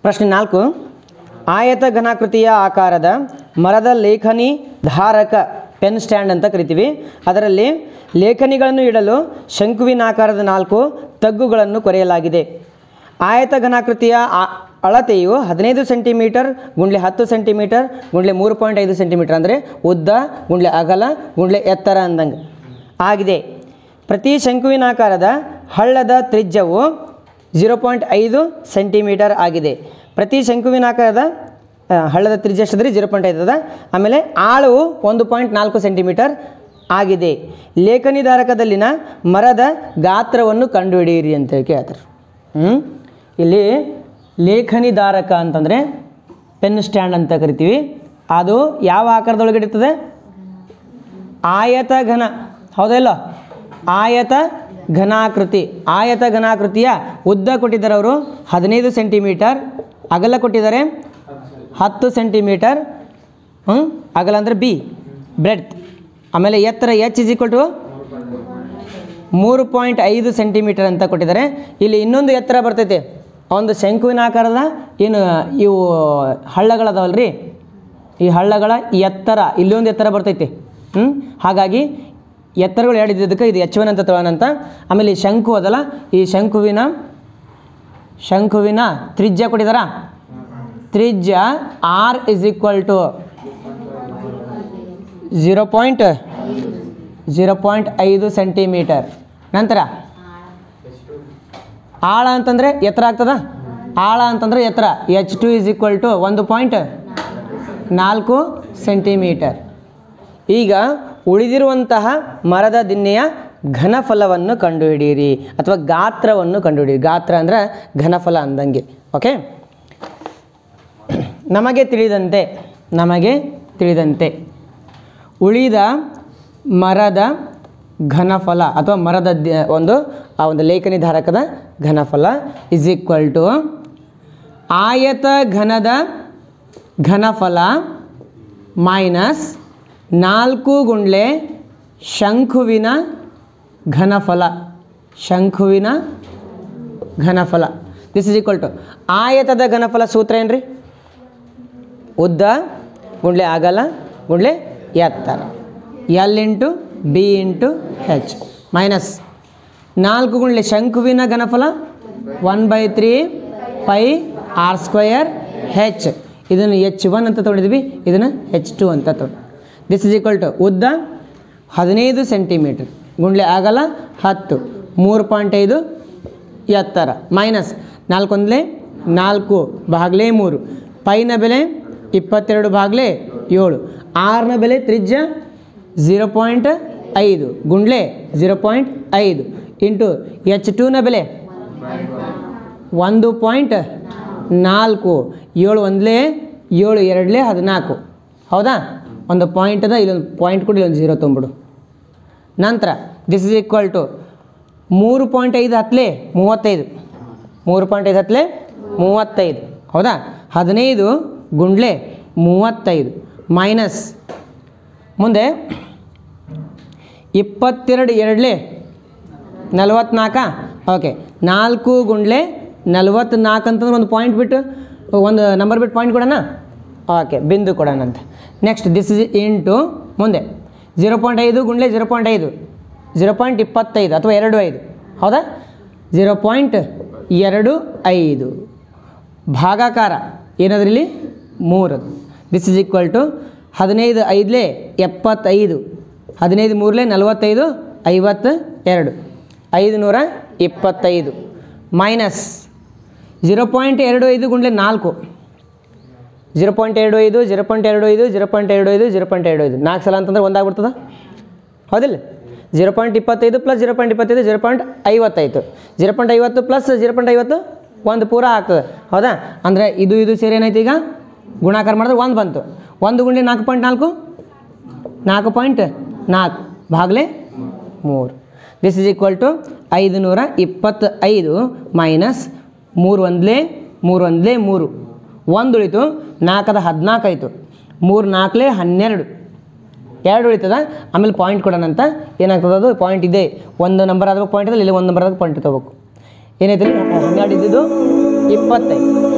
ಪ್ರಶ್ನೆ ನಾಲ್ಕು ಆಯತ ಘನಾಕೃತಿಯ ಆಕಾರದ ಮರದ ಲೇಖನಿ ಧಾರಕ ಪೆನ್ ಸ್ಟ್ಯಾಂಡ್ ಅಂತ ಕರಿತೀವಿ ಅದರಲ್ಲಿ ಲೇಖನಿಗಳನ್ನು ಇಡಲು ಶಂಕುವಿನಾಕಾರದ ನಾಲ್ಕು ತಗ್ಗುಗಳನ್ನು ಕೊರೆಯಲಾಗಿದೆ ಆಯತ ಘನಾಕೃತಿಯ ಆ- ಅಳತೆಯು ಹದಿನೈದು ಸೆಂಟಿಮೀಟರ್ ಗುಂಡ್ಲೆ ಹತ್ತು ಸೆಂಟಿಮೀಟರ್ ಗುಂಡ್ಲೆ ಮೂರು ಪಾಯಿಂಟ್ ಐದು ಸೆಂಟಿಮೀಟರ್ ಅಂದರೆ ಉದ್ದ ಗುಂಡ್ಲೆ ಅಗಲ ಗುಂಡ್ಲೆ ಎತ್ತರ ಅಂದಂಗೆ ಆಗಿದೆ ಪ್ರತಿ ಶಂಕುವಿನಾಕಾರದ ಹಳ್ಳದ ತ್ರಿಜ್ಯವು ಝೀರೋ ಪಾಯಿಂಟ್ ಐದು ಸೆಂಟಿಮೀಟರ್ ಆಗಿದೆ ಪ್ರತಿ ಶಂಕುವಿನಾಕಾರದ ಆ, ಹಳ್ಳದ ತ್ರಿಜ್ಯ ಎಷ್ಟಿದ್ರೆ ಜೀರೋ ಪಾಯಿಂಟ್ ಐದು ಅದ ಆಮೇಲೆ ಆಳವು ಒಂದು ಪಾಯಿಂಟ್ ನಾಲ್ಕು ಸೆಂಟಿಮೀಟರ್ ಆಗಿದೆ ಲೇಖನಿ ಧಾರಕದಲ್ಲಿನ ಮರದ ಗಾತ್ರವನ್ನು ಕಂಡುಹಿಡಿಯಿರಿ ಅಂತೇಳಿ ಕೇಳ್ತಾರೆ ಹ್ಞೂ ಇಲ್ಲಿ ಲೇಖನಿ ಧಾರಕ ಅಂತಂದರೆ ಪೆನ್ ಸ್ಟ್ಯಾಂಡ್ ಅಂತ ಕರಿತೀವಿ ಅದು ಯಾವ ಆಕಾರದೊಳಗೆ ಇರ್ತದೆ ಆಯತ ಘನ ಹೌದಲ್ಲ ಆಯತ ಘನಾಕೃತಿ ಆಯತ ಘನಾಕೃತಿಯ ಉದ್ದ ಕೊಟ್ಟಿದ್ದಾರೆ ಅವರು ಹದಿನೈದು ಸೆಂಟಿಮೀಟರ್ ಅಗಲ ಕೊಟ್ಟಿದ್ದಾರೆ ಹತ್ತು ಸೆಂಟಿಮೀಟರ್ ಹ್ಞೂ ಅಗಲ ಅಂದರೆ ಬಿ ಬ್ರೆಡ್ ಆಮೇಲೆ ಎತ್ತರ ಎಚ್ ಇಸ್ ಈಕ್ವಲ್ ಟು ಮೂರು ಪಾಯಿಂಟ್ ಐದು ಸೆಂಟಿಮೀಟರ್ ಅಂತ ಕೊಟ್ಟಿದ್ದಾರೆ ಇಲ್ಲಿ ಇನ್ನೊಂದು ಎತ್ತರ ಬರ್ತೈತೆ ಒಂದು ಶಂಕುವಿನ ಆಕಾರದ ಏನು ಇವು ಹಳ್ಳಗಳದಾವಲ್ಲ ರೀ ಈ ಹಳ್ಳಗಳ ಎತ್ತರ ಇಲ್ಲೊಂದು ಎತ್ತರ ಬರ್ತೈತಿ ಹ್ಞೂ ಹಾಗಾಗಿ ಎತ್ತರಗಳು ಎರಡು ಇದ್ದಿದ್ದಕ್ಕೆ ಇದು ಎಚ್ ಒನ್ ಅಂತ ತಗೊಳ್ಳೋಣಂತ ಆಮೇಲೆ ಈ ಶಂಕು ಅದಲ್ಲ ಈ ಶಂಕುವಿನ ಶಂಕುವಿನ ತ್ರಿಜ್ಯ ಕೊಟ್ಟಿದ್ದಾರ ತ್ರಿಜ್ಯ R is equal to zero point zero point ಐದು ಸೆಂಟಿಮೀಟರ್ ನಂತರ ಆಳ ಅಂತಂದರೆ ಎತ್ತರ ಆಗ್ತದ ಆಳ ಅಂತಂದರೆ ಎತ್ತರ H to is equal to ಒಂದು ಪಾಯಿಂಟ್ ನಾಲ್ಕು ಸೆಂಟಿಮೀಟರ್ ಈಗ ಉಳಿದಿರುವಂತಹ ಮರದ ದಿನ್ನೆಯ ಘನಫಲವನ್ನು ಕಂಡುಹಿಡಿಯಿರಿ ಅಥವಾ ಗಾತ್ರವನ್ನು ಕಂಡುಹಿಡಿಯಿರಿ ಗಾತ್ರ ಅಂದರೆ ಘನಫಲ ಅಂದಂಗೆ ಓಕೆ ನಮಗೆ ತಿಳಿದಂತೆ ನಮಗೆ ತಿಳಿದಂತೆ ಉಳಿದ ಮರದ ಘನಫಲ ಅಥವಾ ಮರದ ದ- ಒಂದು ಆ ಒಂದು ಲೇಖನಿ ಧಾರಕದ ಘನಫಲ ಇಸ್ ಈಕ್ವಲ್ ಟು ಆಯತ ಘನದ ಘನಫಲ ಮೈನಸ್ ನಾಲ್ಕು ಗುಂಡ್ಲೆ ಶಂಕುವಿನ ಘನಫಲ ಶಂಕುವಿನ ಘನಫಲ ದಿಸ್ ಇಸ್ ಈಕ್ವಲ್ ಟು ಆಯತದ ಘನಫಲ ಸೂತ್ರ ಏನ್ರಿ ಉದ್ದ ಗುಂಡ್ಲೆ ಅಗಲ ಗುಂಡ್ಲೆ ಎತ್ತರ L into B into H minus ನಾಲ್ಕು ಗುಂಡ್ಲೆ ಶಂಕುವಿನ ಘನಫಲ one by three pi R square H ಇದನ್ನು ಎಚ್ ಒನ್ ಅಂತ ತೊಗೊಂಡಿದ್ವಿ ಇದನ್ನು ಹೆಚ್ ಟು ಅಂತ ತೊಗೊಂಡು ದಿಸ್ ಇಸ್ ಈಕ್ವಲ್ ಟು ಉದ್ದ ಹದಿನೈದು ಸೆಂಟಿಮೀಟ್ರ್ ಗುಂಡ್ಲೆ ಆಗಲ್ಲ ಹತ್ತು ಮೂರು ಪಾಯಿಂಟ್ ಐದು ಎತ್ತರ ಮೈನಸ್ ನಾಲ್ಕೊಂದಲೇ ನಾಲ್ಕು ಭಾಗಲೇ ಮೂರು ಪೈನ ಬೆಲೆ ಇಪ್ಪತ್ತೆರಡು ಭಾಗಲೇ ಏಳು ಆರ್ನ ಬೆಲೆ ತ್ರಿಜ್ಯ ಝೀರೋ ಪಾಯಿಂಟ್ ಐದು ಗುಂಡ್ಲೆ ಝೀರೋ ಪಾಯಿಂಟ್ ಐದು ಇಂಟು ಎಚ್ ಟೂನ ಬೆಲೆ ಒಂದು ಪಾಯಿಂಟ್ ನಾಲ್ಕು ಏಳು ಒಂದಲೇ ಏಳು ಎರಡಲೇ ಹದಿನಾಲ್ಕು ಹೌದಾ ಒಂದು ಪಾಯಿಂಟ್ ಅದ ಇಲ್ಲೊಂದು ಪಾಯಿಂಟ್ ಕೊಡಿ ಇಲ್ಲೊಂದು ಝೀರೋ ತೊಗೊಂಬಿಡು ನಂತರ ದಿಸ್ ಇಸ್ ಈಕ್ವಲ್ ಟು ಮೂರು ಪಾಯಿಂಟ್ ಐದು ಹತ್ತಲೇ ಮೂವತ್ತೈದು ಮೂರು ಪಾಯಿಂಟ್ ಐದು ಹತ್ತಲೇ ಮೂವತ್ತೈದು ಹೌದಾ ಹದಿನೈದು ಗುಂಡ್ಲೆ ಮೂವತ್ತೈದು ಮೈನಸ್ ಮುಂದೆ ಇಪ್ಪತ್ತೆರಡು ಎರಡಲೇ ನಲವತ್ನಾಲ್ಕ ಓಕೆ ನಾಲ್ಕು ಗುಂಡ್ಲೆ ನಲವತ್ನಾಲ್ಕು ಅಂತಂದ್ರೆ ಒಂದು ಪಾಯಿಂಟ್ ಬಿಟ್ಟು ಒಂದು ನಂಬರ್ ಬಿಟ್ಟು ಪಾಯಿಂಟ್ ಕೊಡೋಣ ಓಕೆ ಬಿಂದು ಕೊಡೋಣ ಅಂತ ನೆಕ್ಸ್ಟ್ ದಿಸ್ ಇಸ್ ಇಂಟು ಮುಂದೆ ಜೀರೋ ಪಾಯಿಂಟ್ ಐದು ಗುಂಡ್ಲೆ ಜೀರೋ ಪಾಯಿಂಟ್ ಐದು ಜೀರೋ ಪಾಯಿಂಟ್ ಇಪ್ಪತ್ತೈದು ಅಥವಾ ಎರಡು ಐದು ಹೌದಾ ಜೀರೋ ಪಾಯಿಂಟ್ ಎರಡು ಐದು ಭಾಗಾಕಾರ ಏನದ್ರಲ್ಲಿ ಮೂರು ದಿಸ್ ಇಸ್ ಈಕ್ವಲ್ ಟು ಹದಿನೈದು ಐದಲೇ ಎಪ್ಪತ್ತೈದು ಹದಿನೈದು ಮೂರಲೇ ನಲವತ್ತೈದು ಐವತ್ತು ಎರಡು ಐದು ನೂರ ಇಪ್ಪತ್ತೈದು ಮೈನಸ್ ಜೀರೋ ಪಾಯಿಂಟ್ ಎರಡು ಐದು ಗುಂಡ್ಲೆ ನಾಲ್ಕು ಜೀರೋ ಪಾಯಿಂಟ್ ಎರಡು ಐದು ಜೀರೋ ಪಾಯಿಂಟ್ ಎರಡು ಐದು ಜೀರೋ ಪಾಯಿಂಟ್ ಎರಡು ಐದು ಜೀರೋ ಪಾಯಿಂಟ್ ಎರಡು ಐದು ನಾಲ್ಕು ಸಲ ಅಂತಂದ್ರೆ ಒಂದಾಗ್ಬಿಡ್ತದ ಹೌದಿಲ್ಲ ಜೀರೋ ಪಾಯಿಂಟ್ ಇಪ್ಪತ್ತೈದು ಪ್ಲಸ್ ಜೀರೋ ಪಾಯಿಂಟ್ ಇಪ್ಪತ್ತೈದು ಜೀರೋ ಪಾಯಿಂಟ್ ಐವತ್ತೈದು ಜೀರೋ ಪಾಯಿಂಟ್ ಐವತ್ತು ಪ್ಲಸ್ ಜೀರೋ ಪಾಯಿಂಟ್ ಐವತ್ತು ಒಂದು ಪೂರ ಆಗ್ತದೆ ಹೌದಾ ಅಂದರೆ ಇದು ಇದು ಸೇರಿ ಏನೈತೆ ಈಗ ಗುಣಾಕಾರ ಮಾಡಿದ್ರೆ ಒಂದು ಬಂತು ಒಂದು ಗುಂಡಿ ನಾಲ್ಕು ಪಾಯಿಂಟ್ ನಾಲ್ಕು ನಾಲ್ಕು ಪಾಯಿಂಟ್ ನಾಲ್ಕು ಭಾಗಲೇ ಮೂರು ದಿಸ್ ಇಸ್ ಈಕ್ವಲ್ ಟು ಐದು ನೂರ ಇಪ್ಪತ್ತೈದು ಮೈನಸ್ ಮೂರು ಒಂದಲೇ ಮೂರು ಒಂದಲೇ ಮೂರು ಒಂದು ಉಳಿತು ನಾಲ್ಕದ ಹದಿನಾಲ್ಕು ಆಯಿತು ಮೂರು ನಾಲ್ಕಲೇ ಹನ್ನೆರಡು ಎರಡು ಉಳಿತದ ಆಮೇಲೆ ಪಾಯಿಂಟ್ ಕೊಡೋಣ ಅಂತ ಏನಾಗ್ತದೆ ಅದು ಪಾಯಿಂಟ್ ಇದೆ ಒಂದು ನಂಬರ್ ಆದಾಗ ಪಾಯಿಂಟ್ ಇದೆ ಇಲ್ಲಿ ಒಂದು ನಂಬರ್ ಆದಾಗ ಪಾಯಿಂಟ್ ತೊಗೋಬೇಕು ಏನೈತೆ ಇಲ್ಲಿ? ಹನ್ನೆರಡು ಇದ್ದಿದ್ದು ಇಪ್ಪತ್ತೈದು